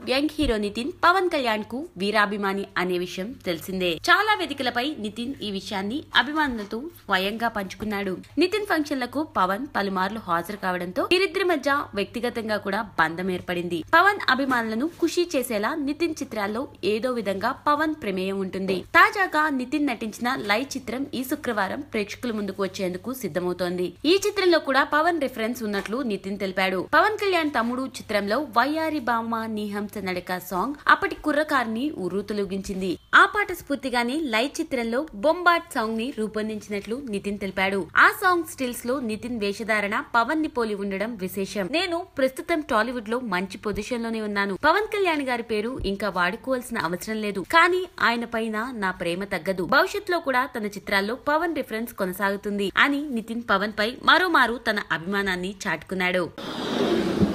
young hero Nitin Pawan Kalyan కు వీరాభిమాని అనే విషయం తెలిసిందే చాలా వేదికలపై నితిన్ ఈ విషయాన్ని అభిమానులతో స్వయంగా పంచుకున్నాడు నితిన్ ఫంక్షన్లకు పవన్ పలుమార్లు హాజరు కావడంతో వీరిద్దరి మధ్య వ్యక్తిగతంగా కూడా బంధం ఏర్పడింది పవన్ అభిమానులను ఖుషి చేసేలా నితిన్ చిత్రాల్లో ఏదో విధంగా పవన్ ప్రమేయం ఉంటుంది తాజాగా నితిన్ నటించిన లై చిత్రం ఈ శుక్రవారం ప్రేక్షకుల ముందుకు వచ్చేందుకు సిద్ధమవుతోంది ఈ చిత్రంలో కూడా పవన్ రిఫరెన్స్ ఉన్నట్లు నితిన్ తెలిపాడు పవన్ కళ్యాణ్ తమ్ముడు చిత్రంలో వయ్యారి బామ్మ నీహంస నడక సాంగ్ అప్పటి కుర్రకారిని ఉర్రూతలూగించింది ఆ పాట స్ఫూర్తిగానే లై చిత్రంలో బొంబాట్ సాంగ్ ని రూపొందించినట్లు నితిన్ తెలిపాడు ఆ సాంగ్ స్టిల్స్ లో నితిన్ వేషధారణ పవన్ ని పోలి ఉండడం విశేషం నేను ప్రస్తుతం టాలీవుడ్ లో మంచి పొజిషన్ లోనే ఉన్నాను పవన్ కళ్యాణ్ గారి పేరు ఇంకా వాడుకోవాల్సిన అవసరం లేదు కానీ ఆయన పైన నా ప్రేమ తగ్గదు భవిష్యత్తులో కూడా తన చిత్రాల్లో పవన్ రిఫరెన్స్ కొనసాగుతుంది అని నితిన్ పవన్ పై మరోమారు తన అభిమానాన్ని చాటుకున్నాడు